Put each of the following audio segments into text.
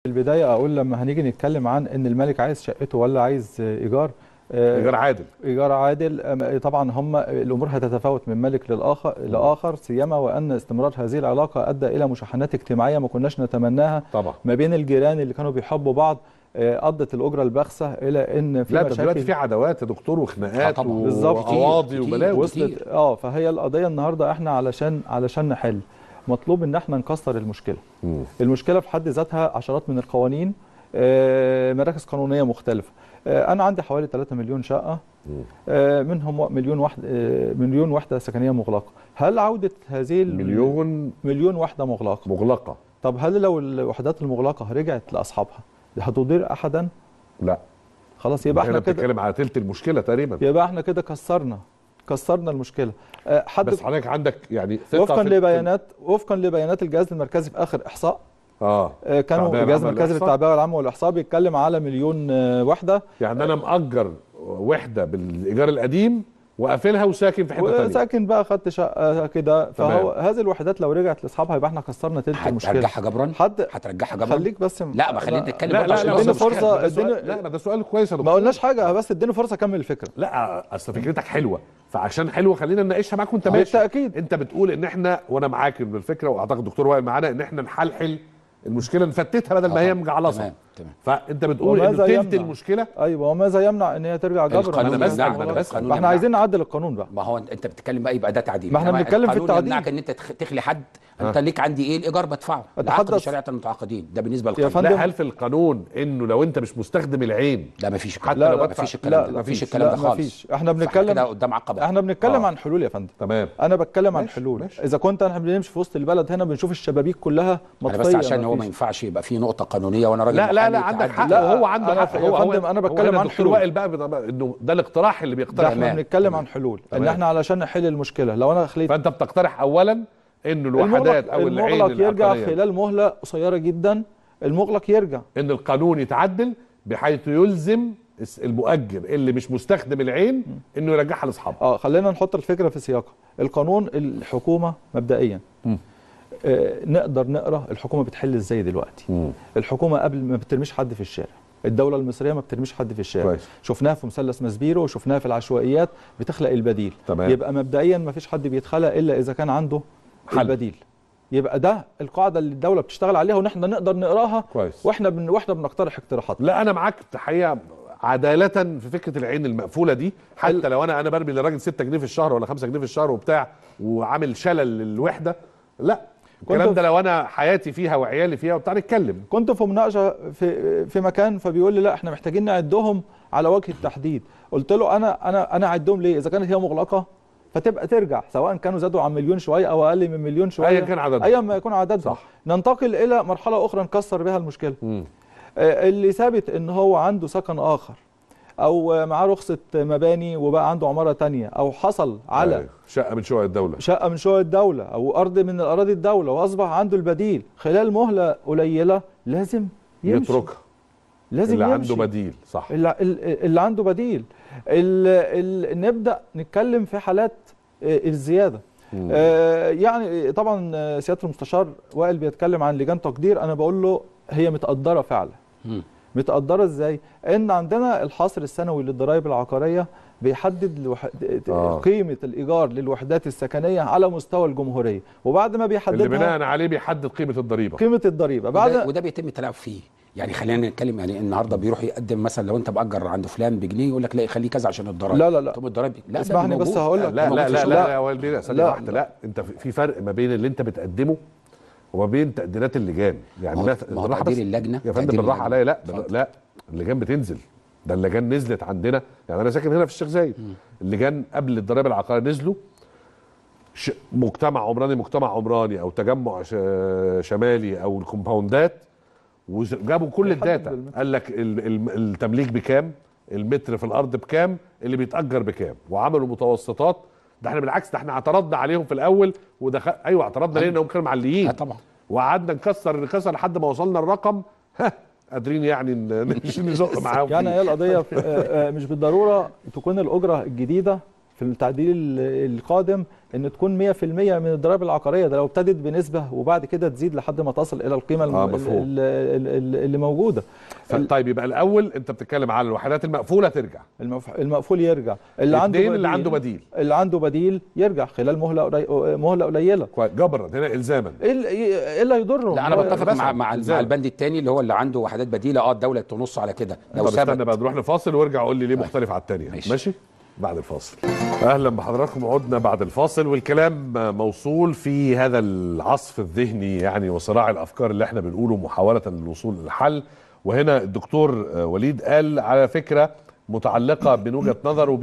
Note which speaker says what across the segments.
Speaker 1: في البدايه اقول لما هنيجي نتكلم عن ان الملك عايز شقته ولا عايز ايجار آه،
Speaker 2: ايجار عادل
Speaker 1: ايجار عادل أم- طبعا هم الامور هتتفاوت من ملك للاخر لاخر سيما وان استمرار هذه العلاقه ادى الى مشاحنات اجتماعيه ما كناش نتمناها
Speaker 2: طبعا
Speaker 1: ما بين الجيران اللي كانوا بيحبوا بعض آه، ادت الاجره البخسه الى ان في
Speaker 2: لا ده دلوقتي
Speaker 1: مشاكل
Speaker 2: في عداوات يا دكتور
Speaker 3: آه
Speaker 2: وخناقات
Speaker 3: طبعا.
Speaker 1: بالظبط.
Speaker 2: وقواضي
Speaker 3: كتير،
Speaker 2: وبلاوي
Speaker 3: كتير.
Speaker 1: وصلت اه فهي القضيه النهارده احنا علشان علشان نحل مطلوب ان احنا نكسر المشكله
Speaker 2: مم.
Speaker 1: المشكله في حد ذاتها عشرات من القوانين آه، مراكز قانونيه مختلفه آه، انا عندي حوالي 3 مليون شقه
Speaker 2: مم.
Speaker 1: آه، منهم مليون واحد آه، مليون وحده سكنيه مغلقه هل عوده هذه ال-
Speaker 2: مليون
Speaker 1: مليون وحده مغلقه
Speaker 2: مغلقه
Speaker 1: طب هل لو الوحدات المغلقه رجعت لاصحابها هتضير احدا
Speaker 2: لا
Speaker 1: خلاص يبقى احنا
Speaker 2: هنا
Speaker 1: كده
Speaker 2: بتتكلم على تلت المشكله تقريبا
Speaker 1: يبقى احنا كده كسرنا كسرنا المشكله آه، حد
Speaker 2: بس حضرتك عندك يعني ثقه
Speaker 1: وفقا
Speaker 2: في-
Speaker 1: لبيانات وفقا لبيانات الجهاز المركزي في اخر احصاء
Speaker 2: اه
Speaker 1: آه، كانوا
Speaker 2: التعبئة
Speaker 1: الجهاز
Speaker 2: العامة
Speaker 1: المركزي
Speaker 2: والإحصاء؟
Speaker 1: للتعبئه العامه والاحصاء بيتكلم على مليون آه، وحده
Speaker 2: يعني انا مأجر وحده بالايجار القديم وقافلها وساكن في حته ثانيه
Speaker 1: وساكن بقى خدت شقه كده فهو
Speaker 2: تمام.
Speaker 1: هذه الوحدات لو رجعت لاصحابها يبقى احنا كسرنا تلت المشكله
Speaker 3: هترجعها جبران
Speaker 1: حد
Speaker 3: هترجعها جبران
Speaker 1: خليك بس
Speaker 3: لا ما خلينا نتكلم
Speaker 2: لا
Speaker 3: برضه
Speaker 2: لا
Speaker 3: عشان
Speaker 2: لا
Speaker 3: نوصل
Speaker 1: اديني
Speaker 2: ده
Speaker 3: مشكلة.
Speaker 1: فرصة،
Speaker 2: ده سؤال-
Speaker 1: اديني-
Speaker 2: لا لا ده سؤال كويس يا
Speaker 1: ما
Speaker 2: دكتور
Speaker 1: قلناش حاجه بس اديني فرصه اكمل الفكره
Speaker 2: لا اصل فكرتك حلوه فعشان حلوه خلينا نناقشها معاك وانت ماشي
Speaker 1: بالتاكيد
Speaker 2: انت بتقول ان احنا وانا معاك بالفكره واعتقد الدكتور وائل معانا ان احنا نحلحل المشكله نفتتها بدل ما هي
Speaker 3: آه،
Speaker 2: مجعلصه
Speaker 3: تمام تمام
Speaker 2: فانت بتقول ان
Speaker 1: وماذا
Speaker 2: تلت
Speaker 1: يمنع؟
Speaker 2: المشكله
Speaker 1: ايوه وماذا يمنع ان هي ترجع جبرا
Speaker 3: القانون
Speaker 2: أنا بس-
Speaker 3: يمنعك.
Speaker 2: أنا بس-
Speaker 3: القانون
Speaker 1: ما احنا
Speaker 3: يمنعك.
Speaker 1: عايزين نعدل القانون بقى
Speaker 3: ما هو انت بتتكلم بقى يبقى ده تعديل
Speaker 1: ما احنا
Speaker 3: إنما
Speaker 1: بنتكلم في
Speaker 3: القانون
Speaker 1: التعديل.
Speaker 3: يمنعك ان انت تخ- تخلي حد انت ليك عندي ايه الايجار بدفعه العقد
Speaker 1: أتحدث-
Speaker 3: بشريعه المتعاقدين ده بالنسبه
Speaker 1: يا
Speaker 3: للقانون
Speaker 1: فندم-
Speaker 2: لا هل في القانون انه لو انت مش مستخدم العين
Speaker 3: لا ما فيش
Speaker 2: حتى
Speaker 3: الكلام
Speaker 2: لو
Speaker 3: ده
Speaker 2: بدفع-
Speaker 3: ما فيش الكلام
Speaker 1: لا،
Speaker 3: ده
Speaker 1: لا
Speaker 3: ما فيش
Speaker 1: فيش.
Speaker 3: الكلام
Speaker 1: لا،
Speaker 3: ده
Speaker 1: ما
Speaker 3: خالص
Speaker 1: فيش. احنا
Speaker 3: فإحنا
Speaker 1: بنتكلم-
Speaker 3: كده قدام عقبه
Speaker 1: احنا بنتكلم
Speaker 2: آه.
Speaker 1: عن حلول يا فندم
Speaker 2: تمام
Speaker 1: انا بتكلم عن
Speaker 2: ماشي،
Speaker 1: حلول
Speaker 2: ماشي.
Speaker 1: اذا كنت احنا بنمشي في وسط البلد هنا بنشوف الشبابيك كلها
Speaker 3: انا
Speaker 1: مطفيه
Speaker 3: بس عشان هو ما
Speaker 1: مفيش.
Speaker 3: ينفعش يبقى في نقطه قانونيه وانا راجل
Speaker 2: لا لا لا
Speaker 3: محامي
Speaker 2: عندك
Speaker 3: تعدي.
Speaker 2: حق
Speaker 1: لا،
Speaker 2: وهو عنده
Speaker 1: أنا
Speaker 2: حق
Speaker 1: في- يا
Speaker 2: هو هو-
Speaker 1: فندم أنا
Speaker 2: هو
Speaker 1: بتكلم
Speaker 2: هنا
Speaker 1: عن
Speaker 2: الدكتور
Speaker 1: حلول.
Speaker 2: وائل بقى بيض- انه ده الاقتراح اللي
Speaker 1: ده
Speaker 2: بيقترحه
Speaker 1: احنا
Speaker 3: تمام،
Speaker 1: بنتكلم
Speaker 3: تمام.
Speaker 1: عن حلول ان
Speaker 2: تمام.
Speaker 1: احنا علشان نحل المشكله لو انا خليت
Speaker 2: فانت بتقترح اولا انه الوحدات
Speaker 1: المغلق,
Speaker 2: او العين
Speaker 1: المغلق يرجع
Speaker 2: العقارية
Speaker 1: خلال مهله قصيره جدا المغلق يرجع
Speaker 2: ان القانون يتعدل بحيث يلزم الس- المؤجر اللي مش مستخدم العين انه يرجعها لاصحابه
Speaker 1: اه خلينا نحط الفكره في سياقها القانون الحكومه مبدئيا
Speaker 2: مم.
Speaker 1: آه نقدر نقرا الحكومه بتحل ازاي دلوقتي الحكومه قبل ما بترميش حد في الشارع الدوله المصريه ما بترميش حد في الشارع
Speaker 2: كويس.
Speaker 1: شفناها في مثلث مسبيرو وشفناها في العشوائيات بتخلق البديل
Speaker 2: تمام.
Speaker 1: يبقى مبدئيا ما فيش حد بيتخلق الا اذا كان عنده
Speaker 2: حل.
Speaker 1: البديل يبقى ده القاعده اللي الدوله بتشتغل عليها ونحن نقدر نقراها
Speaker 2: كويس.
Speaker 1: واحنا بن... واحنا بنقترح اقتراحات
Speaker 2: لا انا معاك الحقيقه عداله في فكره العين المقفوله دي حتى لو انا انا برمي للراجل 6 جنيه في الشهر ولا 5 جنيه في الشهر وبتاع وعامل شلل للوحده لا الكلام
Speaker 1: كنت-
Speaker 2: ده لو انا حياتي فيها وعيالي فيها وبتاع نتكلم
Speaker 1: كنت في مناقشه في في مكان فبيقول لي لا احنا محتاجين نعدهم على وجه التحديد قلت له انا انا انا اعدهم ليه اذا كانت هي مغلقه فتبقى ترجع سواء كانوا زادوا عن مليون شويه او اقل من مليون شويه
Speaker 2: أيا كان عددهم.
Speaker 1: ايا ما يكون عددهم
Speaker 2: صح.
Speaker 1: ننتقل الى مرحله اخرى نكسر بها المشكله
Speaker 2: مم.
Speaker 1: آه، اللي ثابت ان هو عنده سكن اخر او آه، معاه رخصه مباني وبقى عنده عماره تانية او حصل على
Speaker 2: أيوة. شقه من شقق الدوله
Speaker 1: شقه من شقق الدوله او ارض من الاراضي الدوله واصبح عنده البديل خلال مهله قليله لازم يمشي
Speaker 2: يتركها
Speaker 1: لازم
Speaker 2: اللي
Speaker 1: يمشي.
Speaker 2: عنده بديل صح
Speaker 1: اللي, اللي عنده بديل ال ال نبدا نتكلم في حالات آه، الزياده
Speaker 2: مم.
Speaker 1: آه، يعني طبعا آه، سياده المستشار وائل بيتكلم عن لجان تقدير انا بقول له هي متقدره فعلا
Speaker 3: مم.
Speaker 1: متقدره ازاي ان عندنا الحصر السنوي للضرائب العقاريه بيحدد الوح...
Speaker 2: آه.
Speaker 1: قيمه الايجار للوحدات السكنيه على مستوى الجمهوريه وبعد ما
Speaker 2: اللي
Speaker 1: بيحددها
Speaker 2: بناء عليه بيحدد قيمه الضريبه
Speaker 1: قيمه الضريبه
Speaker 3: وده,
Speaker 1: بعد
Speaker 3: وده بيتم التلاعب فيه يعني خلينا نتكلم يعني النهارده بيروح يقدم مثلا لو انت مأجر عند فلان بجنيه يقول لك لا خليه كذا عشان الضرايب
Speaker 1: لا، لا، لا.
Speaker 3: طب الضرايب لا ده
Speaker 1: اسمعني بس
Speaker 3: موجود.
Speaker 1: هقول لك.
Speaker 2: لا
Speaker 3: ده
Speaker 2: لا
Speaker 3: موجود
Speaker 2: لا
Speaker 3: في
Speaker 2: لا
Speaker 3: الشغل.
Speaker 2: لا هو البيع ثانيه
Speaker 1: لا،
Speaker 2: واحده لا انت في في فرق ما بين اللي انت بتقدمه وما بين تقديرات اللجان يعني
Speaker 3: ما هو-
Speaker 2: مثلا
Speaker 3: ما هو
Speaker 2: بالراحة
Speaker 3: تقدير
Speaker 2: بس.
Speaker 3: اللجنة،
Speaker 2: يا فندم
Speaker 3: تقدير
Speaker 2: بالراحه
Speaker 3: اللجنة.
Speaker 2: عليا لا
Speaker 3: اتفضل.
Speaker 2: لا اللجان بتنزل ده اللجان نزلت عندنا يعني انا ساكن هنا في الشيخ زايد اللجان قبل الضرائب العقاريه نزلوا ش... مجتمع عمراني مجتمع عمراني او تجمع ش... شمالي او الكومباوندات وجابوا كل
Speaker 1: بيحدد
Speaker 2: الداتا
Speaker 1: بالمتر.
Speaker 2: قال لك ال... ال... التمليك بكام المتر في الارض بكام اللي بيتاجر بكام وعملوا متوسطات ده احنا بالعكس ده احنا اعترضنا عليهم في الاول ودخل ايوه اعترضنا ليه انهم كانوا معليين
Speaker 3: اه طبعا
Speaker 2: وقعدنا نكسر نكسر لحد ما وصلنا الرقم ها قادرين يعني ن- نمشي نزق معاهم
Speaker 1: يعني
Speaker 2: فيه.
Speaker 1: هي القضيه في- آه، آه، مش بالضروره تكون الاجره الجديده في في التعديل ال- القادم ان تكون 100% من الضرائب العقاريه ده لو ابتدت بنسبه وبعد كده تزيد لحد ما تصل الى القيمه الم-
Speaker 2: آه،
Speaker 1: ال-
Speaker 2: مفهوم.
Speaker 1: ال- ال- ال- اللي موجوده
Speaker 2: ف- طيب يبقى الاول انت بتتكلم على الوحدات المقفوله ترجع
Speaker 1: المف- المقفول يرجع اللي عنده
Speaker 2: اتنين اللي عنده بديل
Speaker 1: اللي عنده بديل يرجع خلال مهله قري- مهله قليله
Speaker 2: كويس جبرا هنا الزاما
Speaker 1: ايه اللي- ايه اللي هيضره
Speaker 3: لا انا
Speaker 1: هو-
Speaker 3: بتفق
Speaker 2: بس
Speaker 3: مع مع,
Speaker 2: إزاي؟
Speaker 3: مع البند الثاني اللي هو اللي عنده وحدات بديله اه الدوله تنص على كده لو
Speaker 2: طب استنى
Speaker 3: ثبت
Speaker 2: بقى نروح لفاصل وارجع قول لي ليه مختلف على الثانيه
Speaker 3: ماشي.
Speaker 2: ماشي بعد الفاصل اهلا بحضراتكم عدنا بعد الفاصل والكلام موصول في هذا العصف الذهني يعني وصراع الافكار اللي احنا بنقوله محاوله للوصول للحل وهنا الدكتور وليد قال على فكره متعلقه من وجهه نظره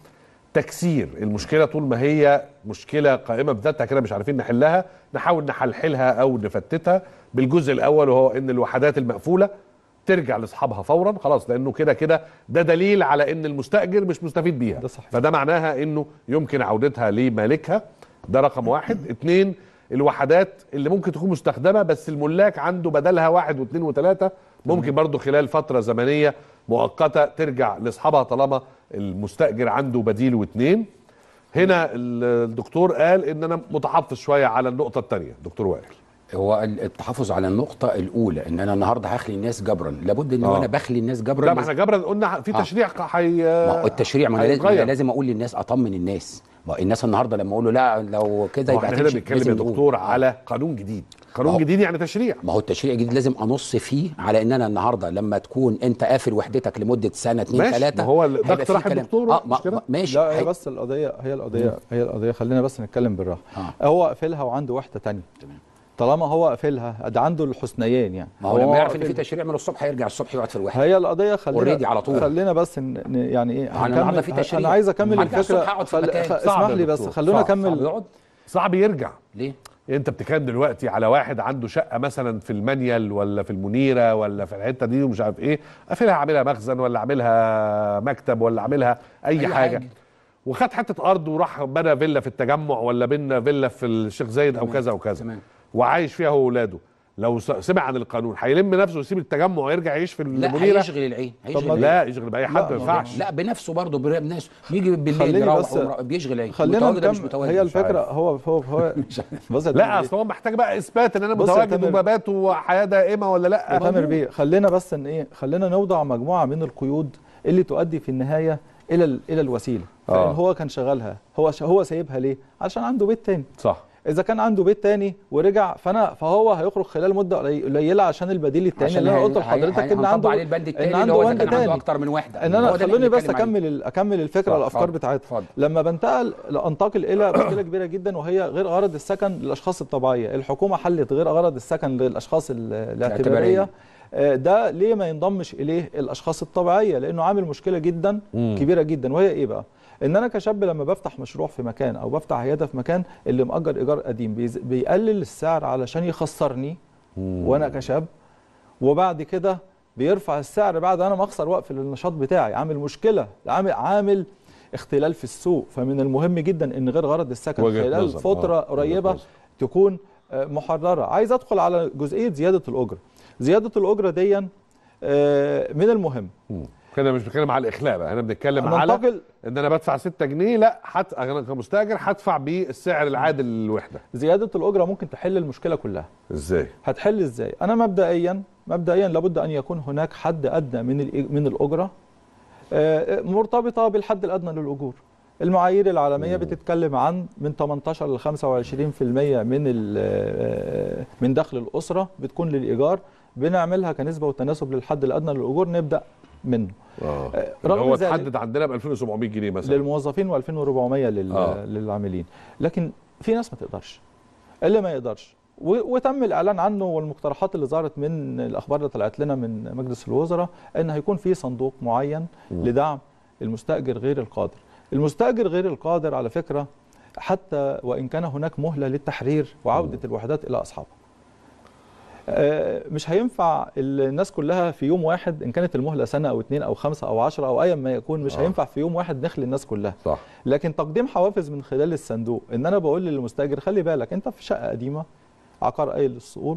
Speaker 2: بتكسير المشكله طول ما هي مشكله قائمه بذاتها كده مش عارفين نحلها نحاول نحلحلها او نفتتها بالجزء الاول وهو ان الوحدات المقفوله ترجع لاصحابها فورا خلاص لانه كده كده ده دليل على ان المستاجر مش مستفيد بيها
Speaker 1: ده صحيح.
Speaker 2: فده معناها انه يمكن عودتها لمالكها ده رقم واحد اتنين الوحدات اللي ممكن تكون مستخدمه بس الملاك عنده بدلها واحد واثنين وثلاثه ممكن برضو خلال فتره زمنيه مؤقته ترجع لاصحابها طالما المستاجر عنده بديل واثنين هنا الدكتور قال ان انا متحفظ شويه على النقطه الثانيه دكتور وائل
Speaker 3: هو ال- التحفظ على النقطه الاولى ان انا النهارده هخلي الناس جبرا لابد ان
Speaker 2: آه.
Speaker 3: انا بخلي الناس جبرا
Speaker 2: لا ما
Speaker 3: لازم-
Speaker 2: احنا جبرا قلنا في
Speaker 3: آه.
Speaker 2: تشريع حي
Speaker 3: ما هو التشريع ما انا لازم,
Speaker 2: هيتغير.
Speaker 3: أنا لازم اقول للناس اطمن الناس ما هو الناس النهارده لما اقول له لا لو كده
Speaker 2: ما هو
Speaker 3: يبقى
Speaker 2: احنا هنا
Speaker 3: هتمشي.
Speaker 2: بنتكلم يا
Speaker 3: لازم نقول.
Speaker 2: دكتور
Speaker 3: آه.
Speaker 2: على قانون جديد قانون
Speaker 3: ما هو-
Speaker 2: جديد يعني تشريع
Speaker 3: ما هو التشريع الجديد لازم انص فيه على ان انا النهارده لما تكون انت قافل وحدتك لمده سنه اتنين
Speaker 2: ماشي،
Speaker 3: ثلاثه
Speaker 2: ما هو ال- ده
Speaker 3: هيبقى
Speaker 2: اقتراح
Speaker 3: فيه كلام.
Speaker 2: الدكتور
Speaker 3: اه
Speaker 2: مش
Speaker 3: ما
Speaker 2: كده؟
Speaker 3: ما- ماشي
Speaker 1: لا هي
Speaker 3: هي-
Speaker 1: بس القضيه هي القضيه هي القضيه خلينا بس نتكلم بالراحه
Speaker 3: آه.
Speaker 1: هو قافلها وعنده وحده تانية
Speaker 3: تمام.
Speaker 1: طالما هو قافلها ده عنده الحسنيين يعني
Speaker 3: ما هو لما يعرف ان
Speaker 1: قافل-
Speaker 3: في تشريع من الصبح هيرجع الصبح يقعد في الوحده
Speaker 1: هي القضيه خلينا
Speaker 3: Already على طول.
Speaker 1: خلينا بس ن... ن- يعني ايه
Speaker 3: أنا النهاردة في تشريع.
Speaker 1: انا عايز اكمل
Speaker 3: هرجع الصبح
Speaker 1: الفكره
Speaker 3: أقعد في مكان.
Speaker 1: خ...
Speaker 2: صعب
Speaker 1: اسمح
Speaker 2: يا
Speaker 1: لي بس
Speaker 2: دكتور،
Speaker 1: خلونا
Speaker 2: صعب.
Speaker 3: صعب
Speaker 1: اكمل
Speaker 3: يقعد
Speaker 2: صعب يرجع
Speaker 3: ليه؟
Speaker 2: انت بتتكلم دلوقتي على واحد عنده شقه مثلا في المنيل ولا في المنيره ولا في الحته دي ومش عارف ايه قافلها عاملها مخزن ولا عاملها مكتب ولا عاملها اي,
Speaker 3: أي
Speaker 2: حاجه,
Speaker 3: حاجة.
Speaker 2: وخد حته ارض وراح بنى فيلا في التجمع ولا بنى فيلا في الشيخ زايد او
Speaker 3: تمام،
Speaker 2: كذا وكذا
Speaker 3: تمام.
Speaker 2: وعايش فيها هو واولاده لو س- سمع عن القانون هيلم نفسه ويسيب التجمع ويرجع يعيش في
Speaker 3: لا
Speaker 2: المنيره
Speaker 3: هيشغل العين هيشغل
Speaker 1: ما
Speaker 3: العين.
Speaker 2: لا يشغل باي حد
Speaker 1: لا،
Speaker 2: ما
Speaker 1: ما
Speaker 2: ينفعش
Speaker 3: لا بنفسه برضه بنفسه بيجي بالليل
Speaker 1: خليني
Speaker 3: يروح
Speaker 1: بس-
Speaker 3: ومر- بيشغل عين
Speaker 1: خلينا
Speaker 3: متواجد ولا مش
Speaker 1: نكمل
Speaker 3: متواجد
Speaker 1: هي
Speaker 2: مش
Speaker 1: الفكره
Speaker 2: عارف.
Speaker 1: هو هو هو بص يا
Speaker 2: لا
Speaker 1: تامر
Speaker 2: اصل هو محتاج بقى اثبات ان انا
Speaker 1: بص يا
Speaker 2: متواجد
Speaker 1: تامر.
Speaker 2: ومبات وحياه دائمه ولا لا
Speaker 1: يا تامر بيه خلينا بس ان ايه خلينا نوضع مجموعه من القيود اللي تؤدي في النهايه الى ال- الى الوسيله
Speaker 2: آه.
Speaker 1: فان هو كان شغالها هو ش- هو سايبها ليه عشان عنده بيت تاني
Speaker 2: صح
Speaker 1: اذا كان عنده بيت تاني ورجع فانا فهو هيخرج خلال مده قلي- قليله عشان البديل التاني اللي انا قلت لحضرتك ان عنده
Speaker 3: عليه البند التاني
Speaker 1: ان
Speaker 3: اللي
Speaker 1: عنده
Speaker 3: هو اذا
Speaker 1: بند
Speaker 3: كان عنده
Speaker 1: تاني
Speaker 3: اكتر من وحده
Speaker 1: ان انا
Speaker 3: هو ده اللي
Speaker 1: خلوني بس
Speaker 3: بنتكلم عليه.
Speaker 1: اكمل ال- اكمل الفكره
Speaker 3: اتفضل،
Speaker 1: الافكار
Speaker 3: اتفضل،
Speaker 1: بتاعتها
Speaker 3: اتفضل.
Speaker 1: لما بنتقل انتقل الى مشكله كبيره جدا وهي غير غرض السكن للاشخاص الطبيعيه الحكومه حلت غير غرض السكن للاشخاص ال- الاعتباريه آه، ده ليه ما ينضمش اليه الاشخاص الطبيعيه لانه عامل مشكله جدا
Speaker 2: مم.
Speaker 1: كبيره جدا وهي ايه بقى ان انا كشاب لما بفتح مشروع في مكان او بفتح عياده في مكان اللي مأجر ايجار قديم بيز- بيقلل السعر علشان يخسرني وانا كشاب وبعد كده بيرفع السعر بعد انا ما اخسر وقف النشاط بتاعي عامل مشكله عامل عامل اختلال في السوق فمن المهم جدا ان غير غرض السكن
Speaker 2: وجهة
Speaker 1: خلال
Speaker 2: نظر،
Speaker 1: فتره
Speaker 2: آه،
Speaker 1: قريبه
Speaker 2: وجهة نظر.
Speaker 1: تكون آه، محرره عايز ادخل على جزئيه زياده الاجره زياده الاجره دي آه، من المهم
Speaker 2: مم. كده مش بنتكلم على الاخلاء بقى هنا بنتكلم على
Speaker 1: ننتقل
Speaker 2: ان انا بدفع 6 جنيه لا حت... انا كمستاجر هدفع بالسعر العادل للوحده
Speaker 1: زياده الاجره ممكن تحل المشكله كلها
Speaker 2: ازاي
Speaker 1: هتحل ازاي انا مبدئيا مبدئيا لابد ان يكون هناك حد ادنى من الإج- من الاجره آه، مرتبطه بالحد الادنى للاجور المعايير العالميه بتتكلم عن من 18 ل 25% من ال- آه، من دخل الاسره بتكون للايجار بنعملها كنسبه وتناسب للحد الادنى للاجور نبدا منه
Speaker 2: اه
Speaker 1: آه،
Speaker 2: اللي
Speaker 1: رغم
Speaker 2: هو
Speaker 1: ذلك-
Speaker 2: اتحدد عندنا ب 2700 جنيه مثلا
Speaker 1: للموظفين و2400 لل...
Speaker 2: آه.
Speaker 1: للعاملين لكن في ناس ما تقدرش اللي ما يقدرش و... وتم الاعلان عنه والمقترحات اللي ظهرت من الاخبار اللي طلعت لنا من مجلس الوزراء ان هيكون في صندوق معين لدعم المستاجر غير القادر المستاجر غير القادر على فكره حتى وان كان هناك مهله للتحرير وعوده الوحدات الى اصحابها آه، مش هينفع الناس كلها في يوم واحد ان كانت المهله سنه او اتنين او خمسه او عشرة او ايا ما يكون مش
Speaker 2: آه.
Speaker 1: هينفع في يوم واحد نخلي الناس كلها
Speaker 2: صح
Speaker 1: لكن تقديم حوافز من خلال الصندوق ان انا بقول للمستاجر خلي بالك انت في شقه قديمه عقار قايل للصقول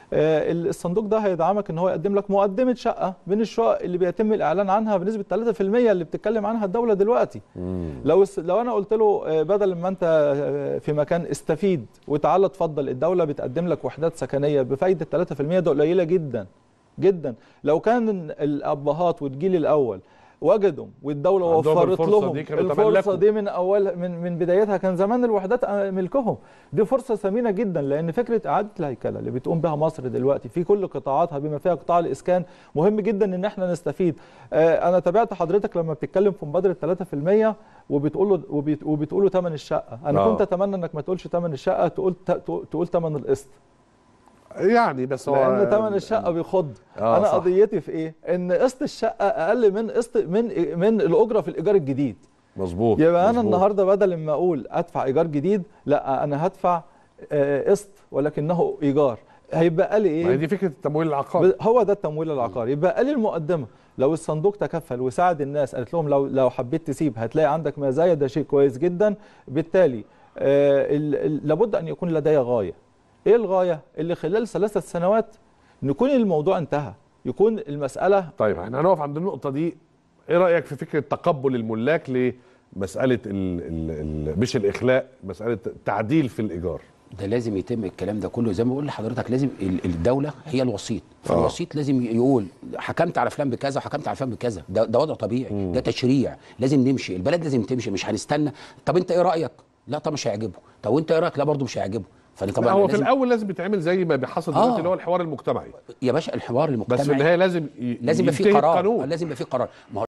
Speaker 1: آه، الصندوق ده هيدعمك ان هو يقدم لك مقدمه شقه من الشقق اللي بيتم الاعلان عنها بنسبه 3% اللي بتتكلم عنها الدوله دلوقتي لو الس- لو انا قلت له آه، بدل ما انت آه، في مكان استفيد وتعالى اتفضل الدوله بتقدم لك وحدات سكنيه بفايده 3% ده قليله جدا جدا لو كان الابهات والجيل الاول وجدوا والدوله
Speaker 2: عندهم
Speaker 1: وفرت
Speaker 2: الفرصة
Speaker 1: لهم
Speaker 2: دي كانوا
Speaker 1: الفرصه
Speaker 2: تملكوا.
Speaker 1: دي من اول من من بدايتها كان زمان الوحدات آه، ملكهم دي فرصه ثمينه جدا لان فكره اعاده الهيكله اللي بتقوم بها مصر دلوقتي في كل قطاعاتها بما فيها قطاع الاسكان مهم جدا ان احنا نستفيد آه، انا تابعت حضرتك لما بتتكلم في مبادره 3% وبتقول له وبت- وبتقولوا ثمن الشقه انا
Speaker 2: آه.
Speaker 1: كنت اتمنى انك ما تقولش ثمن الشقه تقول تقول ثمن القسط
Speaker 2: يعني بس هو
Speaker 1: لان ثمن الشقه بيخض
Speaker 2: آه،
Speaker 1: انا
Speaker 2: صح.
Speaker 1: قضيتي في ايه ان قسط الشقه اقل من قسط من من الاجره في الايجار الجديد
Speaker 2: مظبوط
Speaker 1: يبقى انا
Speaker 2: مظبوط.
Speaker 1: النهارده بدل ما اقول ادفع ايجار جديد لا انا هدفع آه، قسط ولكنه ايجار هيبقى لي
Speaker 2: ما هي
Speaker 1: ايه
Speaker 2: دي فكره التمويل العقاري
Speaker 1: ب- هو ده التمويل العقاري يبقى لي المقدمه لو الصندوق تكفل وساعد الناس قالت لهم لو لو حبيت تسيب هتلاقي عندك مزايا ده شيء كويس جدا بالتالي آه، ال- ال- لابد ان يكون لدي غايه ايه الغايه اللي خلال ثلاثه سنوات نكون الموضوع انتهى يكون المساله
Speaker 2: طيب احنا هنقف عند النقطه دي ايه رايك في فكره تقبل الملاك لمساله ال ال ال مش الاخلاء مساله التعديل في الايجار
Speaker 3: ده لازم يتم الكلام ده كله زي ما بقول لحضرتك لازم ال- الدوله هي الوسيط
Speaker 2: آه.
Speaker 3: فالوسيط لازم يقول حكمت على فلان بكذا وحكمت على فلان بكذا ده, ده وضع طبيعي ده تشريع لازم نمشي البلد لازم تمشي مش هنستنى طب انت ايه رايك لا طب مش هيعجبه طب وانت ايه رايك لا برضه مش هيعجبه فانا
Speaker 2: طبعا
Speaker 3: طبعا
Speaker 2: هو في
Speaker 3: لازم
Speaker 2: الاول لازم يتعمل زي ما بيحصل دلوقتي
Speaker 3: آه.
Speaker 2: اللي هو الحوار المجتمعي
Speaker 3: يا باشا الحوار
Speaker 2: بس في
Speaker 3: المجتمعي
Speaker 2: النهايه لازم ي-
Speaker 3: لازم يبقى في
Speaker 2: ينتهي
Speaker 3: قرار
Speaker 2: القانون.
Speaker 3: لازم يبقى في قرار ما هو